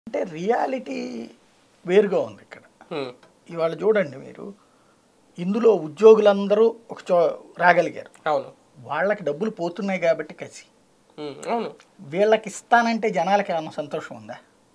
అంటే రియాలిటీ వేరుగా ఉంది ఇక్కడ ఉమ్, ఇవాళ చూడండి మీరు ఇందులో ఉద్యోగులందరూ ఒక చో రాగలిగారు అవును వాళ్ళకి డబ్బులు పోతున్నాయి కాబట్టి కసి ఉమ్, అవును వీళ్ళకి ఇస్తానంటే జనాలకి ఏమన్నా సంతోషం ఉందా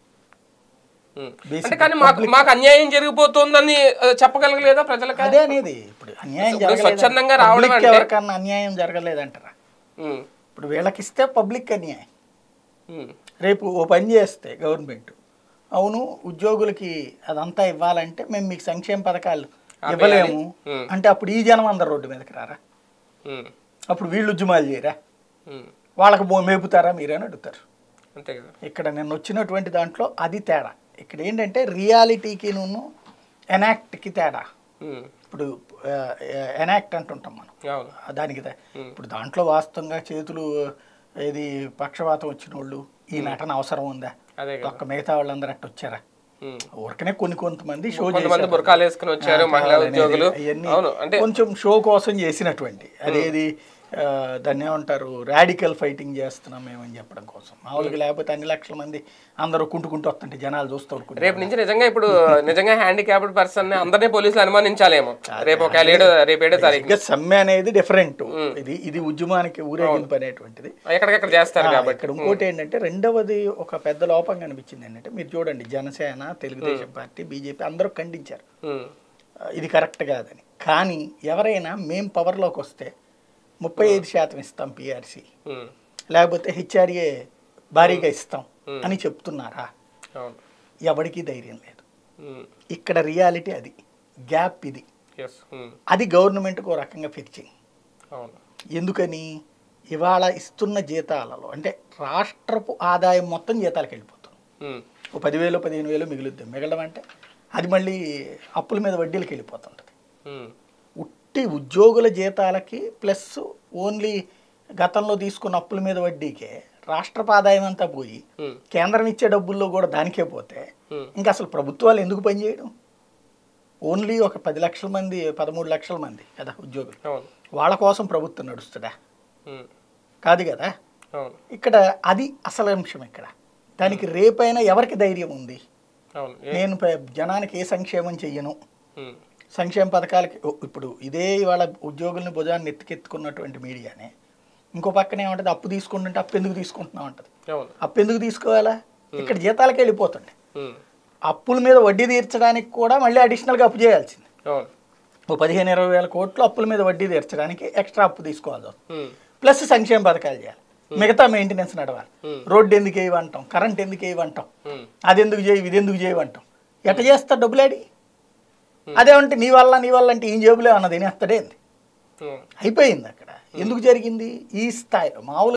ఉమ్. Basic అంటే కానీ మాకు మాకు అన్యాయం జరిగిపోతుందని ఆ, చెప్పగలగలేదా ప్రజలకి అదే అనేది ఇప్పుడు అన్యాయం ఇప్పుడు జరగలేదు స్వచ్ఛందంగా రావడం Public అంటే- ఎవరికన్నా అన్యాయం జరగలేదంటారా ఉమ్, ఇప్పుడు వీళ్ళకి ఇస్తే పబ్లిక్ అన్యాయం ఉమ్, రేపు ఓ పని చేస్తే గవర్నమెంట్ అవును ఉద్యోగులకి అదంతా ఇవ్వాలంటే మేము మీకు సంక్షేమ పథకాలు ఇవ్వలేము ఉమ్. అంటే అప్పుడు ఈ జనం అందరు రోడ్డు మీదకి రారా ఉమ్, అప్పుడు వీళ్ళు ఉద్యమాలు చేయరా ఉమ్. వాళ్ళకి బో మేపుతారా మీరని అడుగుతారు అంతే కదా ఇక్కడ నేను వచ్చినటువంటి దాంట్లో అది తేడా ఇక్కడ ఏంటంటే రియాలిటీకి నువ్వు ఎనాక్ట్కి తేడా ఉమ్, ఇప్పుడు ఎనాక్ట్ అంటుంటాం మనం అవును దానికి తే- ఇప్పుడు దాంట్లో వాస్తవంగా చేతులు ఏది పక్షవాతం వచ్చిన వాళ్ళు ఈ నటన అవసరం ఉందా అదే కదా ఒక్క మిగతా వాళ్ళందరూ అట్ట వచ్చారా ఉమ్. ఊరికనే కొన్ని కొంతమంది షో కొంతమంది బురకాలు వేసుకుని వచ్చారు మహిళా ఉద్యోగులు అవును అంటే కొంచెం షో కోసం చేసినటువంటి అదేది ఆ, దాన్ని ఏమంటారు రాడికల్ ఫైటింగ్ చేస్తున్నాం మేమని చెప్పడం కోసం మామూలుగా లేకపోతే అన్ని లక్షల మంది అందరూ కుంటుకుంటూ వస్తుంటే జనాలు చూస్తూ ఊరుకుంటారు. రేపు నుంచి నిజంగా ఇప్పుడు నిజంగా హ్యాండిక్యాప్డ్ పర్సన్ అందరినీ పోలీసులు అనుమానించాలేమో రేపు ఒక ఏడో రేపు ఏడో తారీఖు ఇంకా సమ్మె అనేది డిఫరెంట్ ఇది ఇది ఉద్యమానికి ఊరేగింపు అనేటువంటిది ఎక్కడికెక్కడ చేస్తారు ఆ, కాబట్టి ఇక్కడ ఇంకోటి ఏంటంటే రెండవది ఒక పెద్ద లోపం కనిపించింది ఏంటంటే మీరు చూడండి జనసేన తెలుగుదేశం పార్టీ బీజేపీ అందరూ ఖండించారు ఉమ్, ఆ, ఇది కరెక్ట్ కాదని కానీ ఎవరైనా మేం పవర్లోకి వస్తే ముప్పై ఐదు శాతం ఇస్తాం పిఆర్సీ ఉమ్, లేకపోతే హెచ్ఆర్ఏ భారీగా ఇస్తాం అని చెప్తున్నారా అవును ఎవరికీ ధైర్యం లేదు ఉమ్, ఇక్కడ రియాలిటీ అది గ్యాప్ ఇది ఎస్ ఉమ్, అది గవర్నమెంట్కి ఒక రకంగా ఫిక్సింగ్ అవును ఎందుకని ఇవాళ ఇస్తున్న జీతాలలో అంటే రాష్ట్రపు ఆదాయం మొత్తం జీతాలకు వెళ్ళిపోతుంది ఉమ్, ఓ పదివేలు పదిహేను వేలు మిగులుద్ది మిగలడం అంటే అది మళ్ళీ అప్పుల మీద వడ్డీలకు వెళ్ళిపోతుంటుంది ఉమ్, ఉట్టి ఉద్యోగుల జీతాలకి ప్లస్ ఓన్లీ గతంలో తీసుకున్న అప్పుల మీద వడ్డీకే రాష్ట్రపు ఆదాయం అంతా పోయి ఉమ్, కేంద్రం ఇచ్చే డబ్బుల్లో కూడా దానికే పోతే ఉమ్, ఇంకా అసలు ప్రభుత్వాలు ఎందుకు పనిచేయడం ఓన్లీ ఒక పది లక్షల మంది పదమూడు లక్షల మంది కదా ఉద్యోగులు అవును వాళ్ళ కోసం ప్రభుత్వం నడుస్తుందా ఉమ్, కాదు కదా అవును ఇక్కడ అది అసలు అంశం ఇక్కడ దానికి రేపైనా ఎవరికి ధైర్యం ఉంది అవును ఏ- నేను ప- జనానికి ఏ సంక్షేమం చెయ్యను ఉమ్, సంక్షేమ పథకాలకి ఓ, ఇప్పుడు ఇదే ఇవాళ ఉద్యోగుల్ని భుజాన్ని ఎత్తుకెత్తుకున్నటువంటి మీడియానే ఇంకో పక్కన ఏమంటుంది అప్పు తీసుకుంటుంటే అప్పు ఎందుకు తీసుకుంటున్నావు అంటది అవును అప్పు ఎందుకు తీసుకోవాలా ఇక్కడ జీతాలకి వెళ్ళిపోతుంది ఉమ్, అప్పుల మీద వడ్డీ తీర్చడానికి కూడా మళ్ళీ అడిషనల్గా అప్పు చేయాల్సింది అవును ఓ పదిహేను ఇరవై వేల కోట్లు అప్పుల మీద వడ్డీ తీర్చడానికి ఎక్స్ట్రా అప్పు తీసుకోవాల్సి వస్తుంది ఉమ్, ప్లస్ సంక్షేమ పథకాలు చేయాలి మిగతా మెయింటెనెన్స్ నడవాలి Hmm. రోడ్డు ఎందుకు వేయవంటాం కరెంట్ ఎందుకు వేయవంటాం ఉమ్, అది ఎందుకు చేయి ఇది ఎందుకు చేయవంటాం ఎట్ట చేస్తా డబ్బులాడి అదేమంటే నీ వల్ల నీ వల్ల అంటే ఏం జేబులే అన్నది తినేస్తాడేంది ఉమ్. అయిపోయింది అక్కడ ఎందుకు జరిగింది ఈ స్థాయిలో మామూలు